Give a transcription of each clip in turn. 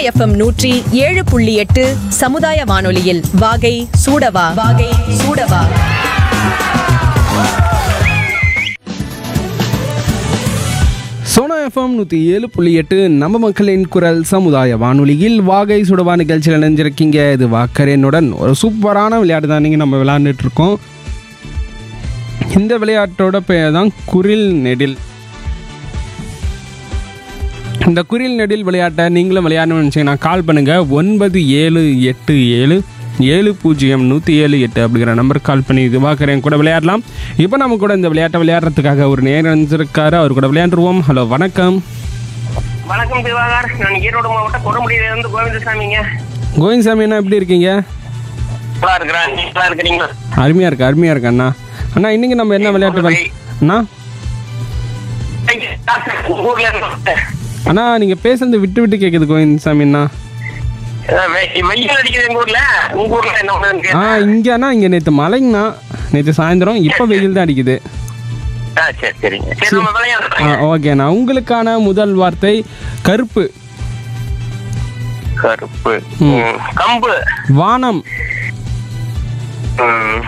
FM நூற்றி ஏழு புள்ளி எட்டு சமுதாய வானொலியில் வாகை சூடவா வாகை சூடவா சோனா எஃப்எம் நூற்றி ஏழு புள்ளி எட்டு நம்ம மக்களின் குரல் சமுதாய வானொலியில் வாகை சுடவா நிகழ்ச்சியில் இணைஞ்சிருக்கீங்க இது வாக்கரேனுடன் ஒரு சூப்பரான விளையாட்டு தான் நீங்கள் நம்ம விளையாண்டுட்டு இருக்கோம் இந்த விளையாட்டோட பெயர் தான் குரில் நெடில் இந்த குரில் நெடில் விளையாட்டை நீங்களும் விளையாடணும்னு நினச்சிங்கன்னா கால் பண்ணுங்கள் ஒன்பது ஏழு எட்டு ஏழு ஏழு பூஜ்ஜியம் நூற்றி ஏழு எட்டு அப்படிங்கிற நம்பருக்கு கால் பண்ணி இது வாக்குறேன் கூட விளையாடலாம் இப்போ நம்ம கூட இந்த விளையாட்டை விளையாடுறதுக்காக ஒரு நேரம் இருக்காரு அவர் கூட விளையாண்டுருவோம் ஹலோ வணக்கம் வணக்கம் திவாகர் நான் ஈரோடு மாவட்டம் கொடுமுடியில இருந்து கோவிந்தசாமிங்க கோவிந்த்சாமி அண்ணா எப்படி இருக்கீங்க நல்லா இருக்கிறேன் நீங்க நல்லா இருக்கிறீங்களா அருமையாக இருக்கு அருமையாக இருக்கு அண்ணா அண்ணா இன்னைக்கு நம்ம என்ன விளையாட்டு விளை- அண்ணா உங்க ஊர்ல இருந்து அண்ணா நீங்கள் பேசுறது விட்டு விட்டு கேட்குது கோவிந்த்சாமி அண்ணா அஹ் வெ- வெயில் அடிக்குது எங்க ஊர்ல உங்க ஊர்ல என்ன ஒண்ணு ஆ இங்கே அண்ணா இங்கே நேற்று மழைங்கண்ணா நேற்று சாயந்தரம் இப்போ வெயில் தான் அடிக்குது சரி சரிங்க சரி நம்ம ஆ விளையாடுறோம் ஓகேண்ணா உங்களுக்கான முதல் வார்த்தை கருப்பு கருப்பு ம். கம்பு வானம் ம்.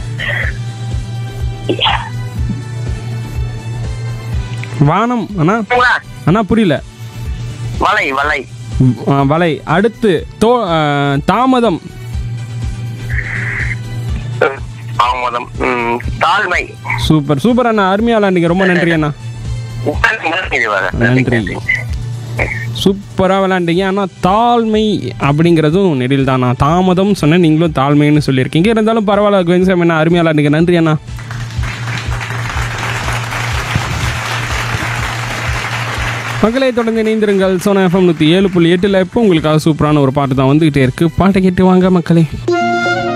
வானம் அண்ணா உங்களா? அண்ணா புரியல வலை வலை ஆ, வலை அடுத்து தோ ஆ, தாமதம் ம். தாமதம் ம். தாழ்மை சூப்பர் சூப்பர் அண்ணா அருமையா விளாண்டிங்க ரொம்ப நன்றி அண்ணா நன்றி திவாகர். நன்றி சூப்பராக விளாண்டிங்க ஆனால் தாழ்மை அப்படிங்கிறதும் நெடில் தானா தாமதம் சொன்னேன் நீங்களும் தாழ்மைன்னு சொல்லியிருக்கீங்க இருந்தாலும் பரவாயில்ல கோவிந்தசாமி அண்ணா அருமையாக விளாண்டிங்க நன்றி அண்ணா மக்களை தொடர்ந்து இணைந்திருங்கள் சோனா எஃப்எம் நூற்றி ஏழு புள்ளி எட்டில் இப்போ உங்களுக்காக சூப்பரான ஒரு பாட்டு தான் வந்துகிட்டே இருக்கு பாட்டை கேட்டு வாங்க மக்களே